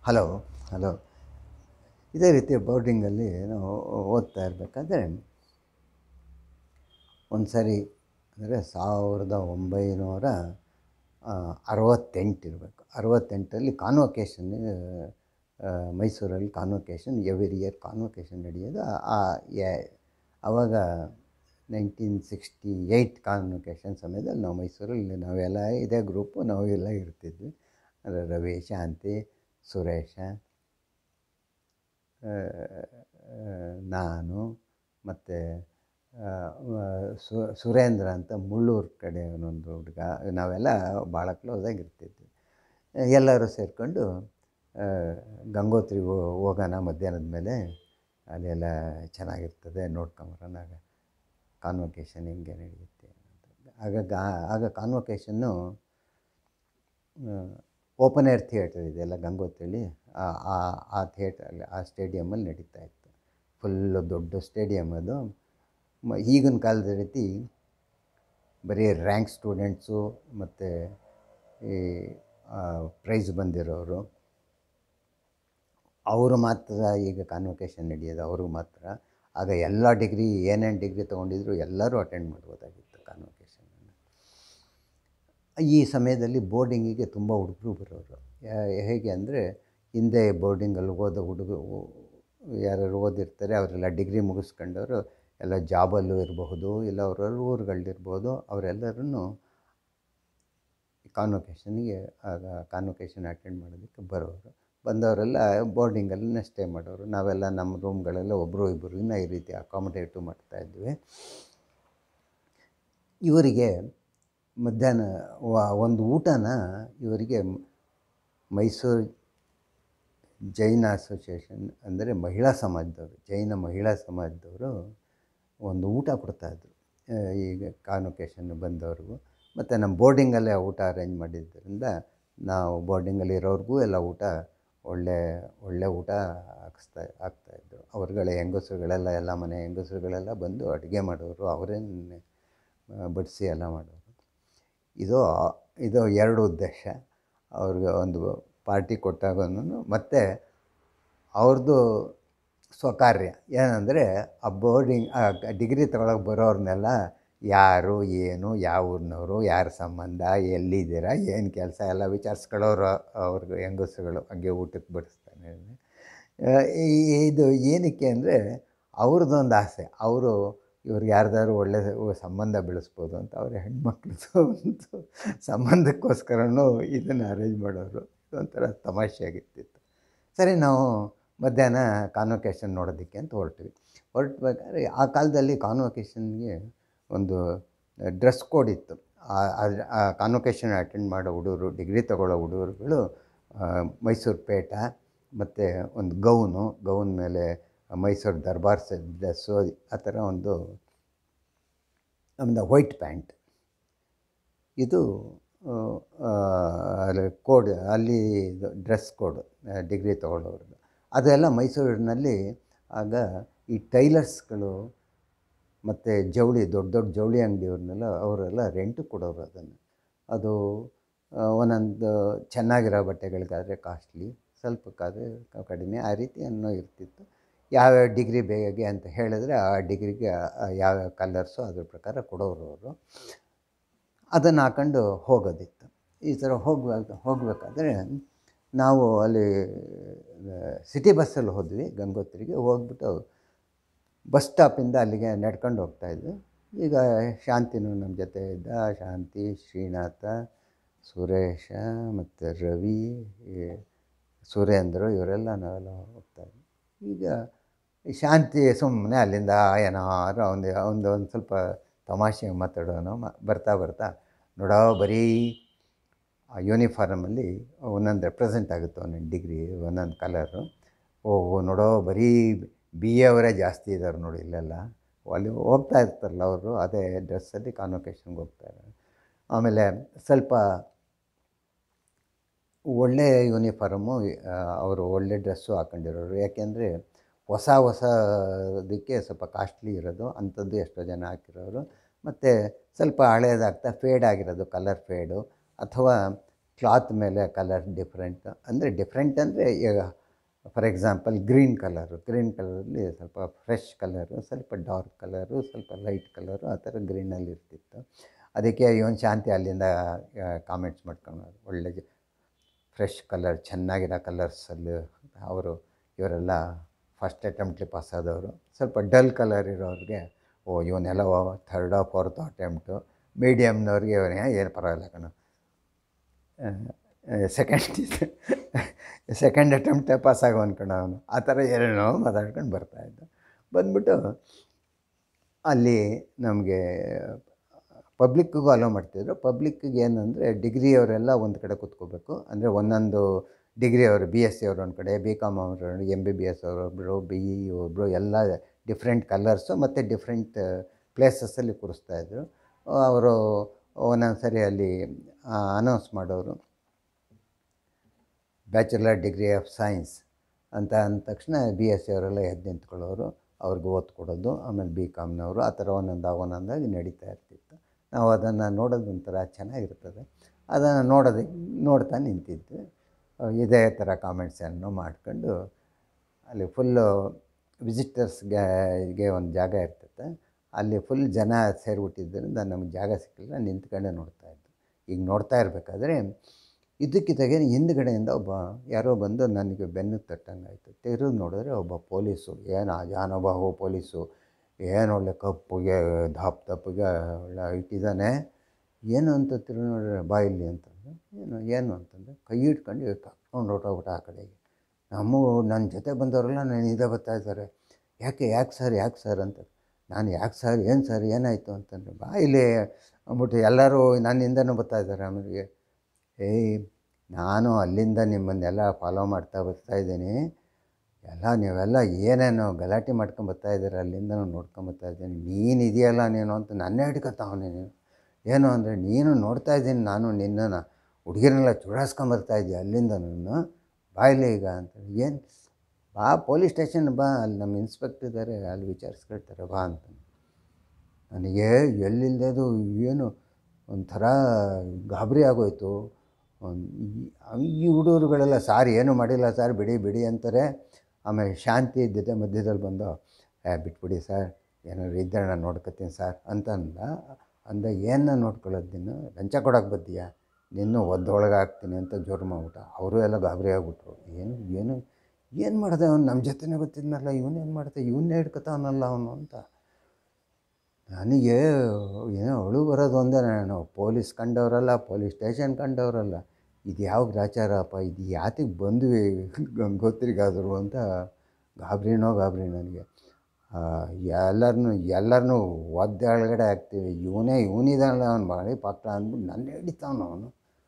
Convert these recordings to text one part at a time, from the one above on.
hello hello ಇದೇ ರೀತಿ ಬೋರ್ಡಿಂಗಲ್ಲಿ ನಾವು ಓದ್ತಾ ಇರಬೇಕಾದ್ರೆ ಒಂದು ಸರಿ ಅಂದರೆ ಸಾವಿರದ ಒಂಬೈನೂರ ಅರವತ್ತೆಂಟು ಇರಬೇಕು ಅರವತ್ತೆಂಟರಲ್ಲಿ ಕಾನ್ವೊಕೇಶನ್ ಮೈಸೂರಲ್ಲಿ ಕಾನ್ವೊಕೇಶನ್ ಎವ್ರಿ ಇಯರ್ ಕಾನ್ವೊಕೇಶನ್ ನಡೆಯೋದು ಆ ಯಾ- ಆವಾಗ ನೈನ್ಟೀನ್ ಸಿಕ್ಸ್ಟಿ ಏಯ್ಟ್ ಕಾನ್ವೊಕೇಶನ್ ಸಮಯದಲ್ಲಿ ನಾವು ಮೈಸೂರಲ್ಲಿ ನಾವೆಲ್ಲ ಇದೇ ಗ್ರೂಪು ನಾವೆಲ್ಲ ಇರ್ತಿದ್ವಿ ಅಂದರೆ ರವಿ ಶಾಂತಿ ಸುರೇಶ ಆ, ಆ, ನಾನು ಮತ್ತು ಸುರೇಂದ್ರ ಅಂತ ಮುಳ್ಳೂರು ಕಡೆ ಒಂದು ಹುಡುಗ ನಾವೆಲ್ಲ ಭಾಳ ಕ್ಲೋಸಾಗಿ ಇರ್ತಿದ್ವಿ ಎಲ್ಲರೂ ಸೇರಿಕೊಂಡು ಗಂಗೋತ್ರಿ ಹೋ- ಹೋಗೋಣ ಮಧ್ಯಾಹ್ನದ ಮೇಲೆ ಅಲ್ಲೆಲ್ಲ ಚೆನ್ನಾಗಿರ್ತದೆ ನೋಡ್ಕೊಂಬರೋಣ ಕಾನ್ವೊಕೇಶನ್ ಹೆಂಗೆ ನಡೆಯುತ್ತೆ ಅಂತ ಆಗ ಗಾ- ಆಗ ಕಾನ್ವೊಕೇಶನ್ನು ಓಪನ್ ಏರ್ ಥಿಯೇಟರ್ ಇದೆಯಲ್ಲ ಗಂಗೋತ್ರಿಲಿ ಆ ಆ- ಆ ಥಿಯೇಟ್ರಲ್ಲಿ ಆ ಸ್ಟೇಡಿಯಮಲ್ಲಿ ನಡೀತಾ ಇತ್ತು ಫುಲ್ಲು ದೊಡ್ಡ ಸ್ಟೇಡಿಯಮ್ ಅದು ಮ ಈಗಿನ ಕಾಲದ ರೀತಿ ಬರೀ ರ್ಯಾಂಕ್ ಸ್ಟೂಡೆಂಟ್ಸು ಮತ್ತು ಈ ಪ್ರೈಸ್ ಬಂದಿರೋರು ಅವರು ಮಾತ್ರ ಈಗ ಕಾನ್ವೊಕೇಶನ್ ನಡೆಯೋದು ಅವ್ರಿಗೆ ಮಾತ್ರ ಆಗ ಎಲ್ಲ ಡಿಗ್ರಿ ಏನೇನು ಡಿಗ್ರಿ ತೊಗೊಂಡಿದ್ರು ಎಲ್ಲರೂ ಅಟೆಂಡ್ ಮಾಡ್ಬೋದಾಗಿತ್ತು ಕಾನ್ವೊಕೇಶನ್ ಈ ಸಮಯದಲ್ಲಿ ಬೋರ್ಡಿಂಗಿಗೆ ತುಂಬ ಹುಡುಗರು ಬರೋರು ಯಾ- ಹೇಗೆ ಅಂದರೆ ಹಿಂದೆ ಬೋರ್ಡಿಂಗಲ್ಲಿ ಓದೋ ಹುಡುಗ ಯಾರು ಓದಿರ್ತಾರೆ ಅವರೆಲ್ಲ ಡಿಗ್ರಿ ಮುಗಿಸ್ಕೊಂಡವರು ಎಲ್ಲ ಜಾಬಲ್ಲೂ ಇರಬಹುದು ಇಲ್ಲ ಅವರ ಊರುಗಳಿರ್ಬೋದು ಅವರೆಲ್ಲರೂ ಕಾನ್ವೊಕೇಶನ್ಗೆ ಆಗ ಕಾನ್ವೊಕೇಶನ್ ಅಟೆಂಡ್ ಮಾಡೋದಕ್ಕೆ ಬರೋರು ಬಂದವರೆಲ್ಲ ಬೋರ್ಡಿಂಗಲ್ಲೇ ಸ್ಟೇ ಮಾಡೋರು ನಾವೆಲ್ಲ ನಮ್ಮ ರೂಮ್ಗಳೆಲ್ಲ ಒಬ್ಬರು ಇಬ್ಬರು ಇನ್ನೂ ಈ ರೀತಿ ಅಕಾಮಡೇಟು ಮಾಡ್ತಾಯಿದ್ವಿ ಇವರಿಗೆ ಮಧ್ಯಾಹ್ನ ವ- ಒಂದು ಊಟನ ಇವರಿಗೆ ಮೈಸೂರು ಜೈನ ಅಸೋಸಿಯೇಷನ್ ಅಂದರೆ ಮಹಿಳಾ ಸಮಾಜದವರು ಜೈನ ಮಹಿಳಾ ಸಮಾಜದವರು ಒಂದು ಊಟ ಕೊಡ್ತಾಯಿದ್ರು ಆ, ಈಗ ಕಾನ್ವೊಕೇಶನ್ ಬಂದವ್ರಿಗೂ ಮತ್ತು ನಮ್ಮ ಬೋರ್ಡಿಂಗಲ್ಲೇ ಊಟ ಅರೇಂಜ್ ಮಾಡಿದ್ದರಿಂದ ನಾವು ಬೋರ್ಡಿಂಗಲ್ಲಿ ಇರೋರಿಗೂ ಎಲ್ಲ ಊಟ ಒಳ್ಳೆ ಒಳ್ಳೆ ಊಟ ಹಾಕಿಸ್ತಾ ಹಾಕ್ತಾಯಿದ್ರು ಅವ್ರುಗಳ ಹೆಂಗಸರುಗಳೆಲ್ಲ ಎಲ್ಲ ಮನೆ ಹೆಂಗಸರುಗಳೆಲ್ಲ ಬಂದು ಅಡುಗೆ ಮಾಡೋರು ಅವರೇ ಬಡಿಸಿ ಎಲ್ಲ ಮಾಡೋರು ಇದು ಇದು ಎರಡು ಉದ್ದೇಶ ಅವ್ರಿಗೆ ಒಂದು ಪಾರ್ಟಿ ಕೊಟ್ಟಾಗನು ಮತ್ತು ಅವ್ರದ್ದು ಸ್ವಕಾರ್ಯ ಏನಂದರೆ ಆ ಬೋರ್ಡಿಂಗ್ ಡಿಗ್ರಿ ತಗೊಳಕ್ಕೆ ಬರೋರ್ನೆಲ್ಲ ಯಾರು ಏನು ಯಾವ ಊರಿನವರು ಯಾರ ಸಂಬಂಧ ಎಲ್ಲಿದ್ದೀರಾ ಏನು ಕೆಲಸ ಎಲ್ಲ ವಿಚಾರಿಸ್ಕೊಳ್ಳೋರು ಅವ್ರಿಗೆ ಹೆಂಗಸುಗಳು ಹಂಗೆ ಊಟಕ್ಕೆ ಬಡಿಸ್ತಾನೆ ಆ, ಈ- ಇದು ಏನಕ್ಕೆ ಅಂದರೆ ಅವ್ರದ್ದೊಂದು ಆಸೆ ಅವರು ಇವ್ರಿಗೆ ಯಾರ್ದಾದ್ರು ಒಳ್ಳೆ ಸಂಬಂಧ ಬೆಳೆಸ್ಬೋದು ಅಂತ ಅವ್ರ ಹೆಣ್ಮಕ್ಳದ್ದು ಒಂದು ಸಂಬಂಧಕ್ಕೋಸ್ಕರನೂ ಇದನ್ನು ಅರೇಂಜ್ ಮಾಡೋರು ಇದೊಂಥರ ತಮಾಷೆಯಾಗಿರ್ತಿತ್ತು ಸರಿ ನಾವು ಮಧ್ಯಾಹ್ನ ಕಾನ್ವೊಕೇಶನ್ ನೋಡೋದಕ್ಕೆ ಅಂತ ಹೊರಟ್ವಿ ಹೊರಟ್ಬೇಕಾದ್ರೆ ಆ ಕಾಲದಲ್ಲಿ ಕಾನ್ವೊಕೇಶನ್ಗೆ ಒಂದು ಡ್ರೆಸ್ ಕೋಡ್ ಇತ್ತು ಆ- ಆ- ಆ ಕಾನ್ವೊಕೇಶನ್ ಅಟೆಂಡ್ ಮಾಡೋ ಹುಡುಗರು ಡಿಗ್ರಿ ತಗೊಳ್ಳೋ ಹುಡುಗರುಗಳು ಮೈಸೂರು ಪೇಟ ಮತ್ತು ಒಂದು ಗೌನು ಗೌನ್ ಮೇಲೆ ಮೈಸೂರು ದರ್ಬಾರ್ ಸೆಟ್ ಡ್ರೆಸ್ಸು ಆ ಥರ ಒಂದು ನಮ್ಮದು ವೈಟ್ ಪ್ಯಾಂಟ್ ಇದು ಆ, ಆ, ಅಲ್ಲಿ ಕೋಡ್ ಅಲ್ಲಿ ಡ್ರೆಸ್ ಕೋಡ್ ಡಿಗ್ರಿ ತೊಗೊಳ್ಳೋರ್ದು ಅದೆಲ್ಲ ಮೈಸೂರಿನಲ್ಲಿ ಆಗ ಈ ಟೈಲರ್ಸ್ಗಳು ಮತ್ತು ಜವಳಿ ದೊಡ್ಡ ದೊಡ್ಡ ಜವಳಿ ಅಂಗಡಿಯವ್ರನ್ನೆಲ್ಲ ಅವರೆಲ್ಲ ರೆಂಟ್ ಕೊಡೋರು ಅದನ್ನು ಅದು ಆ, ಒಂದೊಂದು ಚೆನ್ನಾಗಿರೋ ಬಟ್ಟೆಗಳಿಗಾದರೆ ಕಾಸ್ಟ್ಲಿ ಸ್ವಲ್ಪಕ್ಕಾದರೆ ಕಡಿಮೆ ಆ ರೀತಿ ಅನ್ನೋ ಇರ್ತಿತ್ತು ಯಾವ್ಯಾವ ಡಿಗ್ರಿ ಬೇಗೆ ಅಂತ ಹೇಳಿದ್ರೆ ಆ ಡಿಗ್ರಿಗೆ ಯಾವ್ಯಾವ ಕಲರ್ಸು ಅದ್ರ ಪ್ರಕಾರ ಕೊಡೋರು ಅವರು ಅದನ್ನು ಹಾಕೊಂಡು ಹೋಗೋದಿತ್ತು ಈ ಥರ ಹೋಗ್ಬೇಕು ಹೋಗಬೇಕಾದ್ರೆ ನಾವು ಅಲ್ಲಿ ಸಿಟಿ ಬಸ್ಸಲ್ಲಿ ಹೋದ್ವಿ ಗಂಗೋತ್ರಿಗೆ ಹೋಗ್ಬಿಟ್ಟು ಬಸ್ ಸ್ಟಾಪಿಂದ ಅಲ್ಲಿಗೆ ನಡ್ಕೊಂಡು ಹೋಗ್ತಾಯಿದ್ವಿ ಈಗ ಶಾಂತಿನೂ ನಮ್ಮ ಜೊತೆ ಇದ್ದ ಶಾಂತಿ ಶ್ರೀನಾಥ ಸುರೇಶ ಮತ್ತು ರವಿ ಈ ಸುರೇಂದ್ರ ಇವರೆಲ್ಲ ನಾವೆಲ್ಲ ಹೋಗ್ತಾಯಿದ್ವಿ ಈಗ ಶಾಂತಿ ಸುಮ್ಮನೆ ಅಲ್ಲಿಂದ ಏನಾರು ಒಂದು ಒಂದು ಒಂದು ಸ್ವಲ್ಪ ತಮಾಷೆ ಮಾತಾಡೋನು ಮ- ಬರ್ತಾ ಬರ್ತಾ ನೋಡೋ ಬರೀ ಆ ಯೂನಿಫಾರ್ಮಲ್ಲಿ ಒಂದೊಂದು ರೆಪ್ರೆಸೆಂಟ್ ಆಗುತ್ತೆ ಒಂದೊಂದು ಡಿಗ್ರಿ ಒಂದೊಂದು ಕಲರು ಓ ನೋಡೋ ಬರೀ ಬಿ ಎ ಅವರೇ ಜಾಸ್ತಿ ಇದ್ದಾರೆ ನೋಡಿ ಇಲ್ಲೆಲ್ಲ ಅಲ್ಲಿ ಹೋಗ್ತಾ ಇರ್ತಾರಲ್ಲ ಅವರು ಅದೇ ಡ್ರೆಸ್ಸಲ್ಲಿ ಕಾನ್ವೊಕೇಶನ್ಗೆ ಹೋಗ್ತಾರೆ ಆಮೇಲೆ ಸ್ವಲ್ಪ ಒಳ್ಳೆ ಯೂನಿಫಾರ್ಮು ಅವರು ಒಳ್ಳೆ ಡ್ರೆಸ್ಸು ಹಾಕೊಂಡಿರೋರು ಯಾಕೆಂದರೆ ಹೊಸ ಹೊಸದಕ್ಕೆ ಸ್ವಲ್ಪ ಕಾಸ್ಟ್ಲಿ ಇರೋದು ಅಂಥದ್ದು ಎಷ್ಟೋ ಜನ ಹಾಕಿರೋರು ಮತ್ತು ಸ್ವಲ್ಪ ಹಳೇದಾಗ್ತಾ ಫೇಡ್ ಆಗಿರೋದು ಕಲರ್ ಫೇಡು ಅಥವಾ ಕ್ಲಾತ್ ಮೇಲೆ ಕಲರ್ ಡಿಫ್ರೆಂಟ್ ಅಂದರೆ ಡಿಫ್ರೆಂಟ್ ಅಂದರೆ ಈಗ for example green colour green ಕಲರಲ್ಲಿ ಸ್ವಲ್ಪ ಫ್ರೆಶ್ ಕಲರು ಸ್ವಲ್ಪ ಡಾರ್ಕ್ ಕಲರು ಸ್ವಲ್ಪ ಲೈಟ್ ಕಲರು ಆ ಥರ ಗ್ರೀನಲ್ಲಿ ಇರ್ತಿತ್ತು ಅದಕ್ಕೆ ಇವನು ಶಾಂತಿ ಅಲ್ಲಿಂದ ಕಾಮೆಂಟ್ಸ್ ಮಾಡ್ಕೊಂಡು ಒಳ್ಳೆ ಫ್ರೆಶ್ ಕಲರ್ ಚೆನ್ನಾಗಿರೋ ಕಲರ್ಸಲ್ಲಿ ಅವರು ಇವರೆಲ್ಲ ಫಸ್ಟ್ ಅಟೆಂಪ್ಟ್ಲಿ ಪಾಸ್ ಆದವರು ಸ್ವಲ್ಪ ಡಲ್ ಕಲರ್ ಇರೋರಿಗೆ ಓ ಇವನ್ನೆಲ್ಲ ಥರ್ಡ್ ಫೋರ್ತ್ ಅಟೆಂಪ್ಟು ಮೀಡಿಯಮ್ನವ್ರಿಗೆ ಇವನೇ ಏನು ಪರವಾಗಿಲ್ಲ ಕಣ ಸೆಕೆಂಡ್ ಸೆಕೆಂಡ್ ಅಟೆಂಪ್ಟೇ ಪಾಸ್ ಆಗೋ ಅನ್ಕೊಂಡು ಅವನು ಆ ಥರ ಏನೇನೋ ಮಾತಾಡ್ಕೊಂಡು ಬರ್ತಾಯಿದ್ದ ಬಂದ್ಬಿಟ್ಟು ಅಲ್ಲಿ ನಮಗೆ ಪಬ್ಲಿಕ್ಕಿಗೂ ಅಲೋ ಮಾಡ್ತಿದ್ರು ಪಬ್ಲಿಕ್ಕಿಗೆ ಏನಂದರೆ ಡಿಗ್ರಿಯವರೆಲ್ಲ ಒಂದು ಕಡೆ ಕೂತ್ಕೋಬೇಕು ಅಂದರೆ ಒಂದೊಂದು ಡಿಗ್ರಿ ಅವರು ಬಿ ಎಸ್ ಸಿ ಅವರು ಒಂದು ಕಡೆ ಬಿ ಕಾಮ್ ಅವರು ಎಮ್ ಬಿ ಬಿ ಎಸ್ ಅವರೊಬ್ಬರು ಬಿ ಇ ಒಬ್ಬರು ಎಲ್ಲ ಡಿಫ್ರೆಂಟ್ ಕಲರ್ಸು ಮತ್ತು ಡಿಫ್ರೆಂಟ್ ಪ್ಲೇಸಸ್ಸಲ್ಲಿ ಕೂರಿಸ್ತಾಯಿದ್ರು ಅವರು ಒಂದೊಂದು ಸರಿ ಅಲ್ಲಿ ಅನೌನ್ಸ್ ಮಾಡೋರು ಬ್ಯಾಚುಲರ್ ಡಿಗ್ರಿ ಆಫ್ ಸೈನ್ಸ್ ಅಂತ ಅಂದ ತಕ್ಷಣ ಬಿ ಎಸ್ ಸಿ ಅವರೆಲ್ಲ ಎದ್ದು ನಿಂತ್ಕೊಳ್ಳೋರು ಅವ್ರಿಗೆ ಓದ್ ಕೊಡೋದು ಆಮೇಲೆ ಬಿ ಕಾಮ್ನವರು ಆ ಥರ ಒಂದೊಂದು ಒಂದೊಂದಾಗಿ ನಡೀತಾ ಇರ್ತಿತ್ತು ನಾವು ಅದನ್ನು ನೋಡೋದು ಒಂಥರ ಚೆನ್ನಾಗಿರ್ತದೆ ಅದನ್ನು ನೋಡೋದಕ್ಕೆ ನೋಡ್ತಾ ನಿಂತಿದ್ವಿ ಇದೇ ಥರ ಕಾಮೆಂಟ್ಸನ್ನು ಮಾಡ್ಕೊಂಡು ಅಲ್ಲಿ ಫುಲ್ಲು ವಿಸಿಟರ್ಸ್ಗೆ ಗೆ ಒಂದು ಜಾಗ ಇರ್ತೈತೆ ಅಲ್ಲಿ ಫುಲ್ ಜನ ಸೇರಿಬಿಟ್ಟಿದ್ದರಿಂದ ನಮಗೆ ಜಾಗ ಸಿಕ್ಕಿಲ್ಲ ನಿಂತ್ಕೊಂಡೆ ನೋಡ್ತಾ ಇದ್ದು ಈಗ ನೋಡ್ತಾ ಇರಬೇಕಾದ್ರೆ ಇದಕ್ಕಿದ್ದಾಗೆ ಹಿಂದ್ಗಡೆಯಿಂದ ಒಬ್ಬ ಯಾರೋ ಬಂದು ನನಗೆ ಬೆನ್ನು ತಟ್ಟಂಗಾಯ್ತು ತಿರುಗಿ ನೋಡಿದ್ರೆ ಒಬ್ಬ ಪೊಲೀಸು ಏನು ಅಜಾನುಬಾಹು ಪೊಲೀಸು ಏನು ಒಳ್ಳೆ ಕಪ್ಪುಗೆ ದಪ್ಪ ದಪ್ಪಗೆ ಒಳ್ಳೆ ಇಟ್ಟಿದ್ದಾನೆ ಏನು ಅಂತ ತಿರುಗಿ ನೋಡಿದ್ರೆ ಬಾ ಇಲ್ಲಿ ಅಂತಂದ್ರೆ ಏನು ಏನು ಅಂತಂದರೆ ಕೈ ಇಟ್ಕೊಂಡು ಕರ್ಕೊಂಡು ಹೊರಟೋಗ್ಬಿಟ್ಟ ಆ ಕಡೆಗೆ ನಮ್ಮ ನನ್ನ ಜೊತೆ ಬಂದವರೆಲ್ಲ ನಾನು ಇದೇ ಬರ್ತಾ ಇದ್ದಾರೆ ಯಾಕೆ ಯಾಕೆ ಸರ್ ಯಾಕೆ ಸರ್ ಅಂತ ನಾನು ಯಾಕೆ ಸರ್ ಏನು ಸರ್ ಏನಾಯಿತು ಅಂತಂದ್ರೆ ಬಾ ಇಲ್ಲಿ ಅಂದ್ಬಿಟ್ಟು ಎಲ್ಲರೂ ನನ್ನಿಂದನೂ ಬರ್ತಾ ಇದ್ದಾರೆ ಆಮೇಲೆ ಏಯ್ ನಾನು ಅಲ್ಲಿಂದ ನಿಮ್ಮನ್ನೆಲ್ಲ ಫಾಲೋ ಮಾಡ್ತಾ ಬರ್ತಾ ಇದ್ದೀನಿ ಎಲ್ಲ ನೀವೆಲ್ಲ ಏನೇನೋ ಗಲಾಟೆ ಮಾಡ್ಕೊಂಡು ಬರ್ತಾ ಇದ್ದೀರ ಅಲ್ಲಿಂದ ನೋಡ್ಕೊಂಬರ್ತಾ ಇದ್ದೀನಿ ನೀನು ಇದೆಯಲ್ಲ ನೀನು ಅಂತ ನನ್ನೇ ಹಿಡ್ಕೊತಾವನೆ ನೀನು ಏನು ಅಂದರೆ ನೀನು ನೋಡ್ತಾ ಇದ್ದೀನಿ ನಾನು ನಿನ್ನನ್ನು ಹುಡುಗಿರನ್ನೆಲ್ಲ ಚುಡಾಯಿಸ್ಕೊಂಬರ್ತಾ ಇದ್ದೀಯ ಅಲ್ಲಿಂದ ನಾನು ಬಾಯಿಲೆ ಈಗ ಅಂತ ಏನು ಬಾ ಪೊಲೀಸ್ ಸ್ಟೇಷನ್ ಬಾ ಅಲ್ಲಿ ನಮ್ಮ ಇನ್ಸ್ಪೆಕ್ಟರ್ ಇದ್ದಾರೆ ಅಲ್ಲಿ ವಿಚಾರಿಸ್ಕೊಳ್ತಾರೆ ಬಾ ಅಂತ ನನಗೆ ಎಲ್ಲಿಲ್ಲದದು ಏನು ಒಂಥರ ಗಾಬರಿ ಆಗೋಯ್ತು ಒಂದ್- ಈ- ಈ ಹುಡುಗರುಗಳೆಲ್ಲ ಸಾರ್ ಏನು ಮಾಡಿಲ್ಲ ಸರ್ ಬಿಡಿ ಬಿಡಿ ಅಂತಾರೆ ಆಮೇಲೆ ಶಾಂತಿ ಇದ್ದಿದ್ದೆ ಮಧ್ಯದಲ್ಲಿ ಬಂದು ಏ ಬಿಟ್ಬಿಡಿ ಸರ್ ಏನಾದ್ರು ಇದ್ದರೆ ನಾನು ನೋಡ್ಕೊತೀನಿ ಸರ್ ಅಂತ ಅಂದ ಅಂದ ಏನು ನೋಡ್ಕೊಳ್ಳೋದು ನೀನು ಲಂಚ ಕೊಡೋಕೆ ಬದ್ದೀಯಾ ನಿನ್ನೂ ಒದ್ದೊಳಗೆ ಹಾಕ್ತೀನಿ ಅಂತ ಜೋರು ಮಾಡ್ಬಿಟ್ಟ ಅವರು ಎಲ್ಲ ಗಾಬರಿ ಆಗ್ಬಿಟ್ರು ಏನು ಏನು ಏನು ಮಾಡಿದೆ ಅವ್ನು ನಮ್ಮ ಜೊತೆನೇ ಗೊತ್ತಿದ್ನಲ್ಲ ಇವನೇನು ಮಾಡ್ದೆ ಇವನ್ನೇ ಹಿಡ್ಕೊತಾವನಲ್ಲ ಅವನು ಅಂತ ನನಗೆ ಏನೋ ಅಳು ಬರೋದು ಒಂದೇ ನಾನು ಪೊಲೀಸ್ ಕಂಡವರಲ್ಲ ಪೊಲೀಸ್ ಸ್ಟೇಷನ್ ಕಂಡವರಲ್ಲ ಇದು ಯಾವ ಗ್ರಾಚಾರಪ್ಪ ಇದು ಯಾತಿಗೆ ಬಂದ್ವಿ ಗಂಗೋತ್ರಿಗಾದರು ಅಂತ ಗಾಬರಿನೋ ಗಾಬರಿ ನನಗೆ ಎಲ್ಲರನ್ನೂ ಎಲ್ಲರನ್ನೂ ಒದ್ದೊಳಗಡೆ ಹಾಕ್ತೀವಿ ಇವನೇ ಇವನಿದಾನಲ್ಲ ಅವ್ನು ಮಾಡಿ ಪಾತ್ರ ಅಂದ್ಬಿಟ್ಟು ನನ್ನ ಹಿಡಿತಾವನು ಅವನು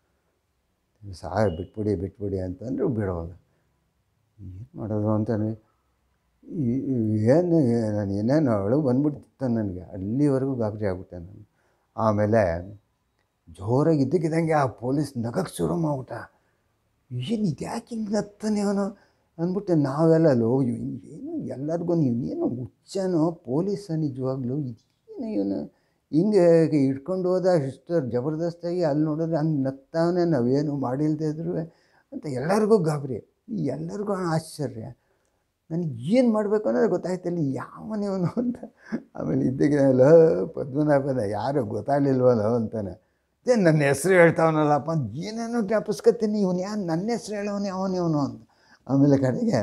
ಸಾಯ್ ಬಿಟ್ಬಿಡಿ ಬಿಟ್ಬಿಡಿ ಅಂತಂದ್ರು ಬಿಡೋಲ್ಲ ಏನು ಮಾಡೋದು ಅಂತಾನೆ ಈ- ಈ- ಏನು ನಾನು ಏನೇನು ಅಳು ಬಂದ್ಬಿಡ್ತಿತ್ತು ನನಗೆ ಅಲ್ಲಿವರೆಗೂ ಗಾಬರಿ ಆಗ್ಬಿಟ್ಟೆ ನಾನು ಆಮೇಲೆ ಜೋರಾಗಿ ಇದ್ದಕ್ಕಿದ್ದಂಗೆ ಆ ಪೊಲೀಸ್ ನಗಕ್ಕೆ ಶುರು ಮಾಡ್ಬಿಟ್ಟ ಏನು ಇದು ಯಾಕೆ ಹಿಂಗೆ ನಗ್ತಾನೆ ಅವನು ಅಂದ್ಬಿಟ್ಟು ನಾವೆಲ್ಲ ಲೋ ಇವ್ ಏನು ಎಲ್ಲರಿಗೂ ಇವನೇನು ಹುಚ್ಚನೋ ಪೊಲೀಸ ನಿಜವಾಗ್ಲೂ ಇದೇನು ಇವನು ಹಿಂಗೆ ಹಿಡ್ಕೊಂಡು ಹೋದ ಇಷ್ಟು ಜಬರ್ದಸ್ತಾಗಿ ಅಲ್ಲಿ ನೋಡಿದ್ರೆ ಹಂಗೆ ನಗ್ತಾವನೆ ನಾವೇನು ಮಾಡಿಲ್ದೇ ಇದ್ರು ಅಂತ ಎಲ್ಲರಿಗೂ ಗಾಬರಿ ಎಲ್ಲರಿಗೂ ಆಶ್ಚರ್ಯ ನನಗೆ ಏನು ಮಾಡಬೇಕು ಅನ್ನೋದು ಗೊತ್ತಾಯ್ತಿಲ್ಲ ಯಾವನಿವನು ಅಂತ ಆಮೇಲೆ ಇದ್ದಕ್ಕಿಲ್ಲ ಪದ್ಮನಾಭನ ಯಾರು ಗೊತ್ತಾಗಲಿಲ್ವಲ್ಲ ಅಂತಾನೆ ಅದೇ ನನ್ನ ಹೆಸ್ರು ಹೇಳ್ತಾವನಲ್ಲಪ್ಪ ಅಂತ ಏನೇನೋ ಜ್ಞಾಪಿಸ್ಕೊತೀನಿ ಇವನು ಯಾರು ನನ್ನ ಹೆಸ್ರು ಹೇಳೋನು ಯಾವನಿವನು ಅಂತ ಆಮೇಲೆ ಕಡೆಗೆ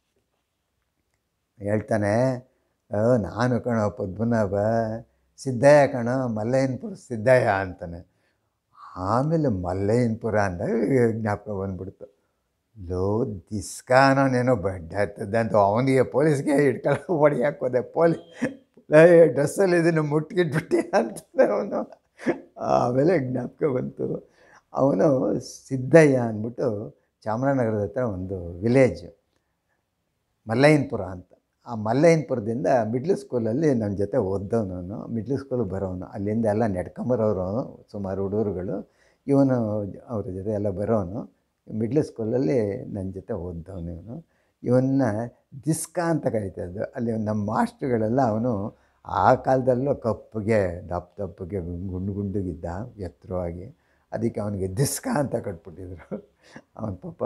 ಹೇಳ್ತಾನೆ "ಓ, ನಾನು ಕಣೋ ಪದ್ಮನಾಭ ಸಿದ್ದಯ್ಯ ಕಣೋ ಮಲ್ಲಯ್ಯನಪುರ ಸಿದ್ದಯ್ಯ ಅಂತಾನೆ ಆಮೇಲೆ ಮಲ್ಲಯ್ಯನಪುರ ಅಂದಾಗ ಜ್ಞಾಪಕ ಬಂದ್ಬಿಡ್ತು ಲೋ ದಿಸ್ಕಾನೇನೋ ಬಡ್ಡೆ ಆಗ್ತದೆ ಅಂತ ಅವನಿಗೆ ಪೊಲೀಸ್ಗೆ ಹಿಡ್ಕೊಳ್ಳೋ ಹೊಡಿ ಹಾಕೋದೆ ಪೊಲೀಸ್ ಡ್ರೆಸ್ಸಲ್ಲಿ ಇದನ್ನು ಮುಟ್ಗಿಟ್ಬಿಟ್ಟೆ ಅಂತಾನೆ ಅವನು ಆಮೇಲೆ ಜ್ಞಾಪಕ ಬಂತು ಅವನು ಸಿದ್ದಯ್ಯ ಅಂದ್ಬಿಟ್ಟು ಚಾಮರಾಜನಗರದ ಹತ್ರ ಒಂದು ವಿಲೇಜ್ ಮಲ್ಲಯ್ಯನಪುರ ಅಂತ ಆ ಮಲ್ಲಯ್ಯನಪುರದಿಂದ ಮಿಡ್ಲ್ ಸ್ಕೂಲಲ್ಲಿ ನನ್ನ ಜೊತೆ ಓದ್ದವನು ಅವನು ಮಿಡ್ಲ್ ಸ್ಕೂಲಿಗೆ ಬರೋನು ಅಲ್ಲಿಂದ ಎಲ್ಲ ನಡ್ಕೊಂಬರೋರು ಸುಮಾರು ಹುಡುಗರುಗಳು ಇವನು ಅವ್ರ ಜೊತೆ ಎಲ್ಲ ಬರೋನು ಮಿಡ್ಲ್ ಸ್ಕೂಲಲ್ಲಿ ನನ್ನ ಜೊತೆ ಓದ್ದವನು ಇವನು ಇವನ್ನ ದಿಸ್ಕಾ ಅಂತ ಕರೀತಿದ್ದು ಅಲ್ಲಿ ನಮ್ಮ ಮಾಸ್ಟ್ರುಗಳೆಲ್ಲ ಅವನು ಆ ಕಾಲದಲ್ಲೂ ಕಪ್ಪಗೆ ದಪ್ಪ ದಪ್ಪಗೆ ಗುಂಡು ಗುಂಡುಗಿದ್ದ ಎತ್ತರವಾಗಿ ಅದಕ್ಕೆ ಅವನಿಗೆ ದಿಸ್ಕ ಅಂತ ಕಟ್ಬಿಟ್ಟಿದ್ರು ಅವನ ಪಾಪ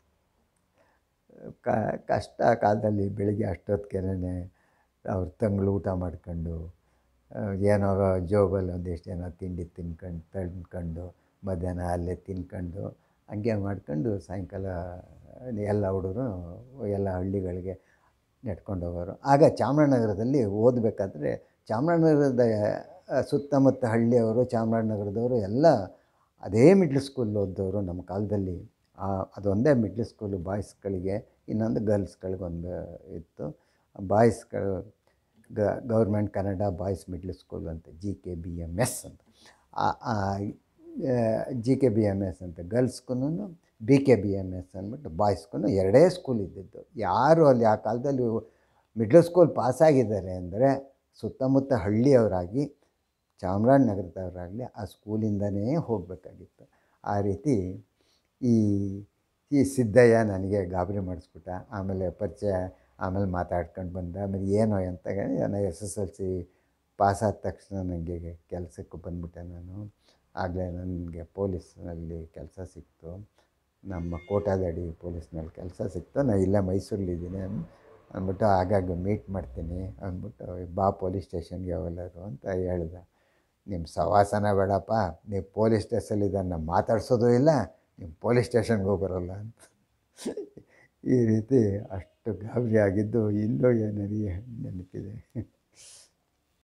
ಕ ಕಷ್ಟ ಕಾಲದಲ್ಲಿ ಬೆಳಿಗ್ಗೆ ಅಷ್ಟೊತ್ತಿಗೆನೇ ಅವ್ರ ತಂಗ್ಳು ಊಟ ಮಾಡ್ಕೊಂಡು ಆ, ಏನೋ ಜೋಬಲ್ಲಿ ಒಂದಿಷ್ಟು ಏನೋ ತಿಂಡಿ ತಿನ್ಕೊಂಡು ತಂದ್ಕೊಂಡು ಮಧ್ಯಾಹ್ನ ಅಲ್ಲೇ ತಿನ್ಕೊಂಡು ಹಂಗೆ ಮಾಡ್ಕೊಂಡು ಸಾಯಂಕಾಲ ಎಲ್ಲ ಹುಡುಗರು ಎಲ್ಲ ಹಳ್ಳಿಗಳಿಗೆ ನೆಟ್ಕೊಂಡು ಹೋಗೋರು ಆಗ ಚಾಮರಾಜನಗರದಲ್ಲಿ ಓದಬೇಕಾದ್ರೆ ಚಾಮರಾಜನಗರದ ಆ, ಸುತ್ತಮುತ್ತ ಹಳ್ಳಿಯವರು ಚಾಮರಾಜನಗರದವರು ಎಲ್ಲ ಅದೇ ಮಿಡ್ಲ್ ಸ್ಕೂಲ್ ಓದಿದವರು ನಮ್ಮ ಕಾಲದಲ್ಲಿ ಆ, ಅದೊಂದೇ ಮಿಡ್ಲ್ ಸ್ಕೂಲು ಬಾಯ್ಸ್ಗಳಿಗೆ ಇನ್ನೊಂದು ಗರ್ಲ್ಸ್ಗಳಿಗೊಂದು ಇತ್ತು ಬಾಯ್ಸ್ಗಳು ಗ government Kannada boys middle school ಅಂತ G K B M S ಅಂತ G K B M S ಅಂತ ಗರ್ಲ್ಸ್ಗೂ B K B M S ಅಂದ್ಬಿಟ್ಟು ಬಾಯ್ಸ್ಗೂ ಎರಡೇ ಸ್ಕೂಲ್ ಇದ್ದಿದ್ದು ಯಾರು ಅಲ್ಲಿ ಆ ಕಾಲದಲ್ಲಿ ಮಿಡ್ಲ್ ಸ್ಕೂಲ್ ಪಾಸಾಗಿದ್ದಾರೆ ಅಂದರೆ ಸುತ್ತಮುತ್ತ ಹಳ್ಳಿಯವರಾಗಿ ಚಾಮರಾಜನಗರದವರಾಗಲಿ ಆ ಸ್ಕೂಲಿಂದನೇ ಹೋಗಬೇಕಾಗಿತ್ತು ಆ ರೀತಿ ಈ ಈ ಸಿದ್ದಯ್ಯ ನನಗೆ ಗಾಬರಿ ಮಾಡಿಸ್ಬಿಟ್ಟ ಆಮೇಲೆ ಪರಿಚಯ ಆಮೇಲೆ ಮಾತಾಡ್ಕೊಂಡು ಬಂದ ಆಮೇಲೆ ಏನೋ ಅಂತ ಹೇಳಿ ನಾನು ಎಸ್ ಎಸ್ ಎಲ್ ಸಿ ಪಾಸಾದ ತಕ್ಷಣ ನನಗೆ ಕೆಲಸಕ್ಕೆ ಬಂದ್ಬಿಟ್ಟೆ ನಾನು ಆಗಲೇ ನನಗೆ ಪೊಲೀಸ್ನಲ್ಲಿ ಕೆಲಸ ಸಿಕ್ತು ನಮ್ಮ ಕೋಟಾದಡಿ ಪೊಲೀಸ್ನಲ್ಲಿ ಕೆಲಸ ಸಿಕ್ತು ನಾನು ಇಲ್ಲೇ ಮೈಸೂರಲ್ಲಿದ್ದೀನಿ ಅಂದ್ಬಿಟ್ಟು ಆಗಾಗ ಮೀಟ್ ಮಾಡ್ತೀನಿ ಅಂದ್ಬಿಟ್ಟು ಬಾ ಪೊಲೀಸ್ ಸ್ಟೇಷನ್ಗೆ ಯಾವೆಲ್ಲರೂ ಅಂತ ಹೇಳ್ದ ನಿಮ್ಮ ಸವಾಸನ ಬೇಡಪ್ಪ ನೀವು ಪೊಲೀಸ್ ಸ್ಟೇಷನಲ್ಲಿದ್ದ ಮಾತಾಡ್ಸೋದು ಇಲ್ಲ ನೀವು ಪೊಲೀಸ್ ಸ್ಟೇಷನ್ಗೆ ಹೋಗೋರಲ್ಲ ಅಂತ ಈ ರೀತಿ ಅಷ್ಟು ಗಾಬರಿ ಆಗಿದ್ದು ಇಂದು ನನಗೆ ನೆನಪಿದೆ